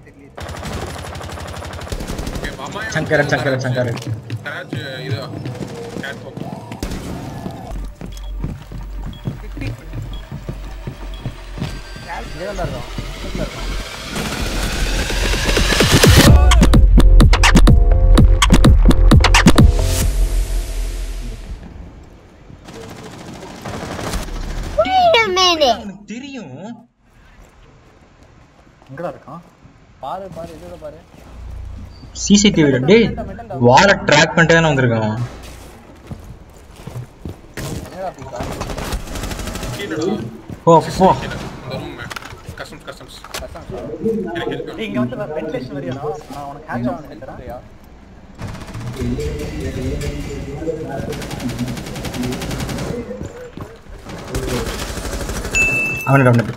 தெரியல Okay, மாமா சங்கரன் சங்கரன் சங்கரன் கராச் இது கேட் போக்கு இங்கே தான் இருக்கோம் பக்கத்துல இருக்கோம் Wait a minute. எனக்கு தெரியும் எங்கடா இருக்கான் பாரு பாரு இதோட பாரு சிசிடிவி டேய் வால ட்ராக் பண்ணிட்டே தானே வந்திருக்கான் என்னடா பீக்கா கீழடா ஓ போ கீழே இந்த ரூம் கஸ்டம்ஸ் கஸ்டம்ஸ் கஷ்டம் எனக்கு help இங்க வந்து வென்டிலேஷன் வரியாடா நான் உனக்கு ஹேட்ச் ஆன் நினைக்கிறேன் அவனுக்கு அவனுக்கு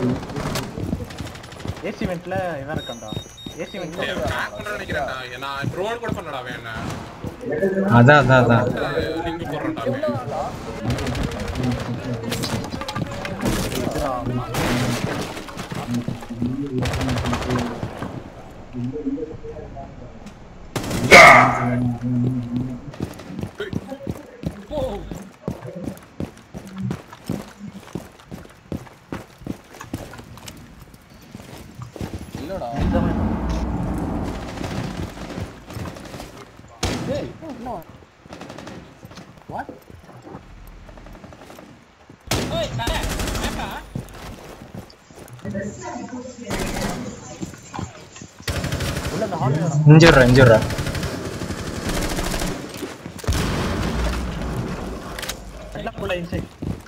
ஏசி வென்ட்ல இவன் இருக்கான்டா ஏசி வென்ட்ல ட்ராக் பண்றேன்னு நினைக்கிறேன்டா நான் ட்ரோன் கூட பண்ணடா அவன் என்ன அதான் அதான் அதான் லிங்க் போடுறேன்டா அவன் இல்லடா டேய் என்ன வாட் உள்ள இந்த ஹால் இன்ஜுர்ரா இன்ஜுர்ரா எல்லாம் ஃபுல்லா இன்சைட்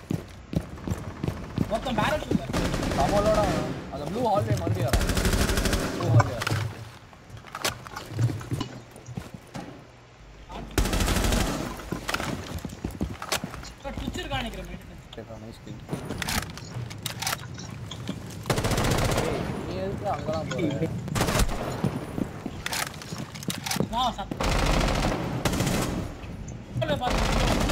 மொத்தம் பேரட் இல்ல அவளோட அந்த ப்ளூ ஹால்வே மறுபடியும் வரா ப்ளூ ஹால்வே ட்விச் இருக்கா நினைக்கிறேன் கேட்கா நைஸ் கில் நீ எதுக்கு அங்கதான் போற வா சத் இல்ல பாத்து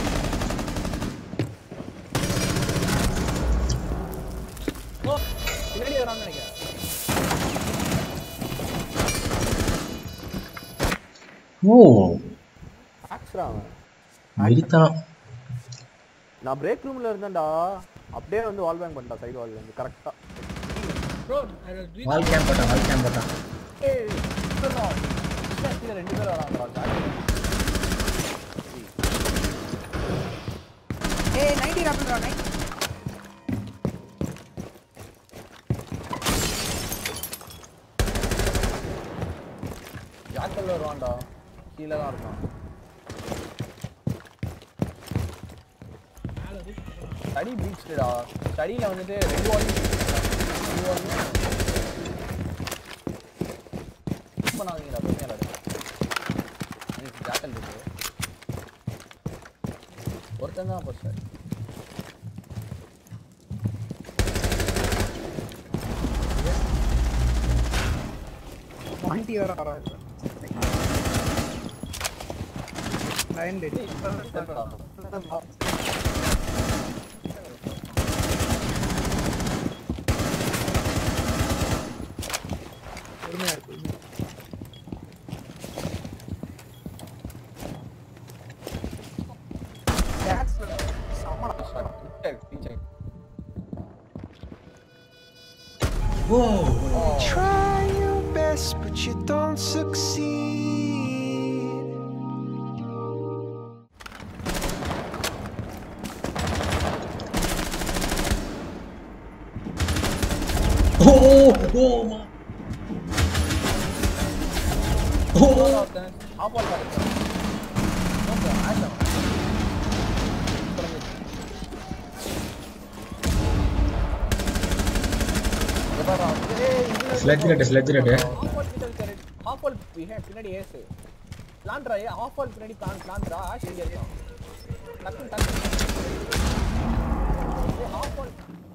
ஓ பின்னாடி வரான்னு நினைக்கிறேன் ஓ ஆக்ஸ்ரா அவன் வெறித்தனம் நான் பிரேக் ரூம்ல இருந்தேன்டா அப்படியே வந்து வால் பேங்க் பண்ணிட்டான் சைடு வால் வந்து கரெக்டா ப்ரோ வால் கேம் போட்டான் வால் கேம் போட்டான் ஏய் இல்லடா கீழ ரெண்டு பேர் வராங்கடா ஏய் நைன்டி ராப்பிள்ரா நைட் ஜாக்கல்ல வருவான்டா கீழே தான் இருக்கான் ஸ்டடி பீச்டா ஸ்டடியில் வந்துட்டு ரெண்டு வாலி ரெண்டு வாலி பண்ணாதீங்கடா பிரச்சனை இல்லை எனக்கு ஜாக்கல் இருக்கு ஒருத்தன் தான் ஃபர்ஸ்ட் நைன்டி வர வர லைன் டெடி பொறுமையா இருக்கு கேட்ஸ்ல சமடா பீச்சை Try your best, but you don't succeed. Oh oh oh off all பாருங்க ஓகே ஆஷா sledge red sledge red off all பின்னாடி ஏஸ் பிளான்ட்ரா ஆஃப் ஆல் பின்னாடி பிளான் பிளான்ட்ரா ஆஷ் இங்க இருக்கான் டக்கு டக்கு ஆஃப் ஆல்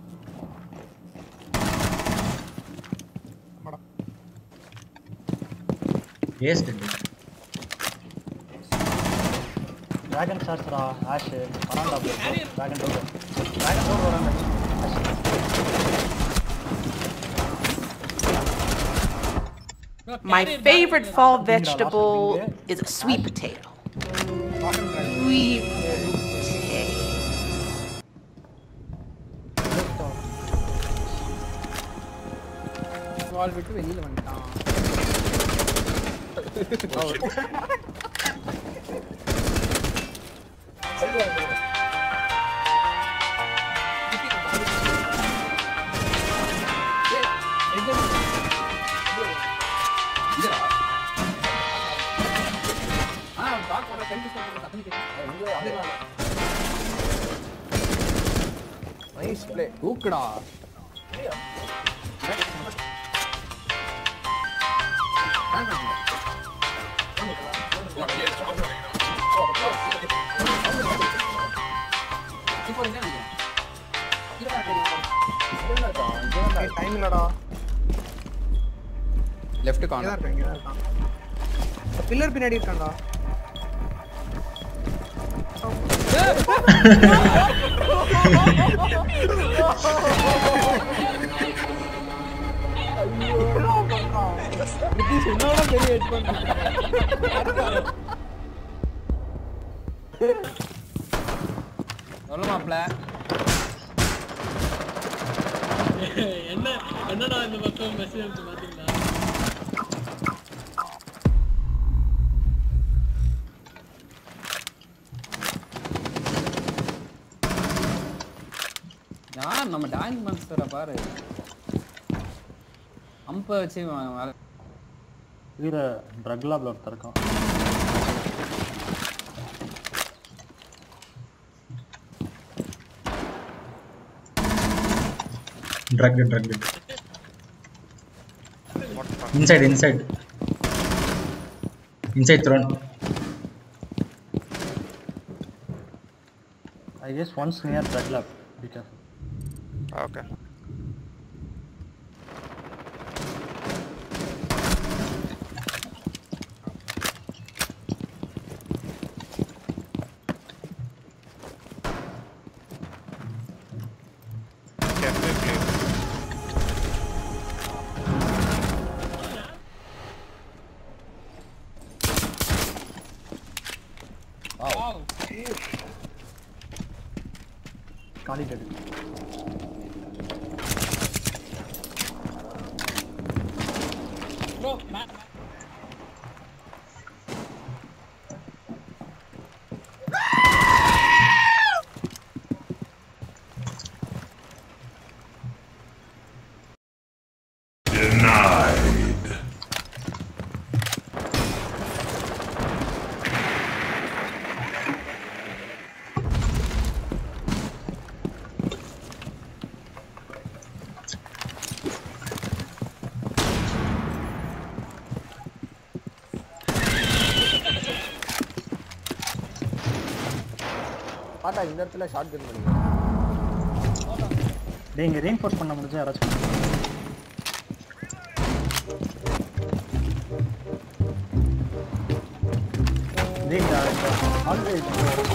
வேஸ்ட் டிராகன் சார்ஜரா ஆஷ் வரான்டா டிராகன் டோர் டிராகன் டோர் வரான்டா My favorite fall vegetable is a sweet potato. Sweet potato. Wall விட்டு வெளியில வந்துட்டான் நைஸ் ப்ளே ஊக்குடா டைம் இல்லடா லெஃப்ட் இங்கதான் கார்னர் இருக்கான் இங்கதான் இருக்கான் பில்லர் பின்னாடி இருக்கான்டா என்னோட பெரிய ஹெட் பண்ண சொல்லு மாப்ள என்ன என்னடா இந்த பக்கம் மெசேஜ் அனுப்பிச்சு பாத்தீங்களா யார் நம்ம டான்ஸ் மாஸ்டரை பாரு அம்ப வச்சு வ- வர- வீர ட்ரக் லாப்ல ஒருத்தர் இருக்கான் truck truck inside inside inside throne I guess once near truck lab be careful Okay. Careful, please. Wow காலி டெட் ப்ரோ மேட் பாட்டா இந்த இடத்துல ஷார்ட் கன் பண்ணுங்க டேய் இங்க ரீன்ஃபோர்ஸ் பண்ண முடிஞ்சா யாராச்சும் பண்ணுங்க. டேய் இந்த always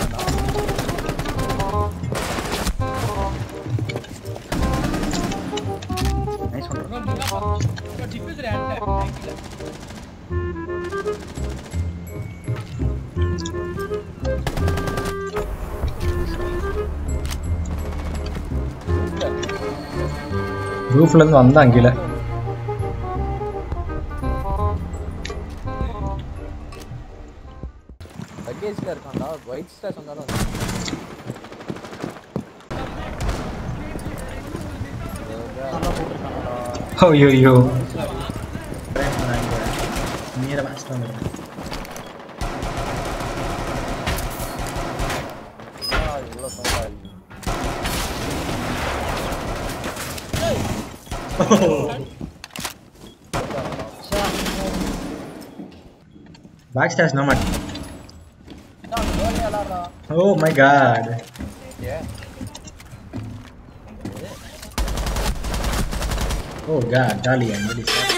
nice one bro Munna bro diffuser ஆன்ட்ட ரூஃப்ல இருந்து வந்தான் கீழே லக்கேஜ்ல இருக்கான்டா ஒயிட் ஸ்டார்ஸ் வந்தாலும் ஐயோ நீர மேட்ச் வந்துடும் இவ்வளோ சவுண்டா இருக்கு back stash no mud oh my god oh god Dolly I very sorry